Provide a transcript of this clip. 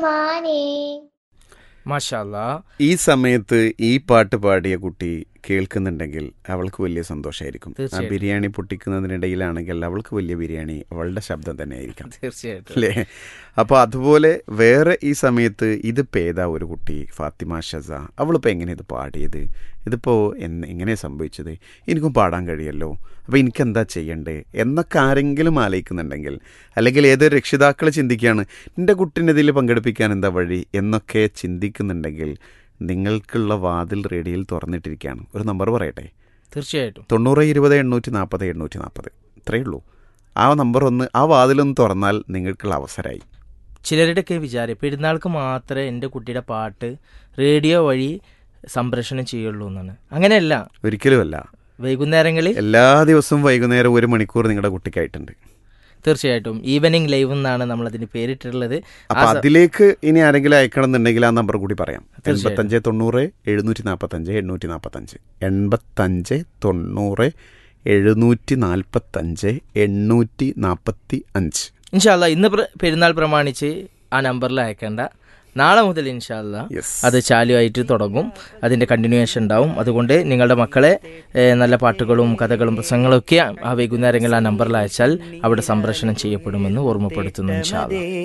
മാനേ മാഷാല്ലാ ഈ സമയത്ത് ഈ പാട്ട് പാടിയ കുട്ടി കേൾക്കുന്നുണ്ടെങ്കിൽ അവൾക്ക് വലിയ സന്തോഷമായിരിക്കും ആ തീർച്ചയായും. ബിരിയാണി പൊട്ടിക്കുന്നതിനിടയിലാണെങ്കിൽ അവൾക്ക് വലിയ ബിരിയാണി അവളുടെ ശബ്ദം തന്നെ ആയിരിക്കും തീർച്ചയായിട്ടും അല്ലേ അപ്പോൾ അതുപോലെ വേറെ ഈ സമയത്ത് ഇതിപ്പോൾ ഏതാ ഒരു കുട്ടി ഫാത്തിമ ഷസ അവളിപ്പോൾ എങ്ങനെ ഇത് പാടിയത് ഇതിപ്പോൾ എന്ന് എങ്ങനെ സംഭവിച്ചത് എനിക്കും പാടാൻ കഴിയല്ലോ അപ്പോൾ എനിക്കെന്താ ചെയ്യണ്ടേ എന്നൊക്കെ ആരെങ്കിലും ആലോചിക്കുന്നുണ്ടെങ്കിൽ അല്ലെങ്കിൽ ഏതൊരു രക്ഷിതാക്കൾ ചിന്തിക്കുകയാണ് എൻ്റെ കുട്ടീനെ ഇതിൽ പങ്കെടുപ്പിക്കാൻ എന്താ വഴി എന്നൊക്കെ ചിന്തിക്കുന്നുണ്ടെങ്കിൽ നിങ്ങൾക്കുള്ള വാതിൽ റേഡിയോയിൽ തുറന്നിട്ടിരിക്കുകയാണ് ഒരു നമ്പർ പറയട്ടെ തീർച്ചയായിട്ടും തൊണ്ണൂറ് ഇരുപത് എണ്ണൂറ്റി നാൽപ്പത് എണ്ണൂറ്റി നാൽപ്പത് ഇത്രയേ ഉള്ളൂ ആ നമ്പർ ഒന്ന് ആ വാതിലൊന്ന് തുറന്നാൽ നിങ്ങൾക്കുള്ള അവസരമായി ചിലരുടെയൊക്കെ വിചാരം പെരുന്നാൾക്ക് മാത്രമേ എൻ്റെ കുട്ടിയുടെ പാട്ട് റേഡിയോ വഴി സംപ്രേഷണം ചെയ്യുള്ളൂ എന്നാണ് അങ്ങനെയല്ല ഒരിക്കലുമല്ല വൈകുന്നേരങ്ങളിൽ എല്ലാ ദിവസവും വൈകുന്നേരം ഒരു മണിക്കൂർ നിങ്ങളുടെ കുട്ടിക്കായിട്ടുണ്ട് തീർച്ചയായിട്ടും ഈവനിങ് ലൈവ് എന്നാണ് നമ്മൾ അതിന് പേരിട്ടിട്ടുള്ളത് അപ്പൊ ആ സ- അതിലേക്ക് ഇനി ആരെങ്കിലും അയക്കണം എന്നുണ്ടെങ്കിൽ ആ നമ്പർ കൂടി പറയാം തീർച്ചയായും. എൺപത്തഞ്ച് തൊണ്ണൂറ് എഴുന്നൂറ്റി നാൽപ്പത്തഞ്ച് എണ്ണൂറ്റി നാൽപ്പത്തഞ്ച് എൺപത്തഞ്ച് തൊണ്ണൂറ് എഴുന്നൂറ്റി നാൽപ്പത്തഞ്ച് എണ്ണൂറ്റി നാൽപ്പത്തി അഞ്ച് ഇൻഷാല്ല ഇന്ന് പ്ര- പെരുന്നാൾ പ്രമാണിച്ച് ആ നമ്പറിൽ അയക്കേണ്ട നാളെ മുതൽ ഇൻഷാല്ല യെസ് അത് ചാലുവായിട്ട് തുടങ്ങും അതിന്റെ കണ്ടിന്യൂവേഷൻ ഉണ്ടാവും അതുകൊണ്ട് നിങ്ങളുടെ മക്കളെ ഏഹ്, നല്ല പാട്ടുകളും കഥകളും പ്രസംഗങ്ങളും ഒക്കെ ആ വൈകുന്നേരങ്ങളിൽ ആ നമ്പറിൽ അയച്ചാൽ അവിടെ സംപ്രേഷണം ചെയ്യപ്പെടുമെന്ന് ഓർമ്മപ്പെടുത്തുന്നു ഇൻഷാല്ല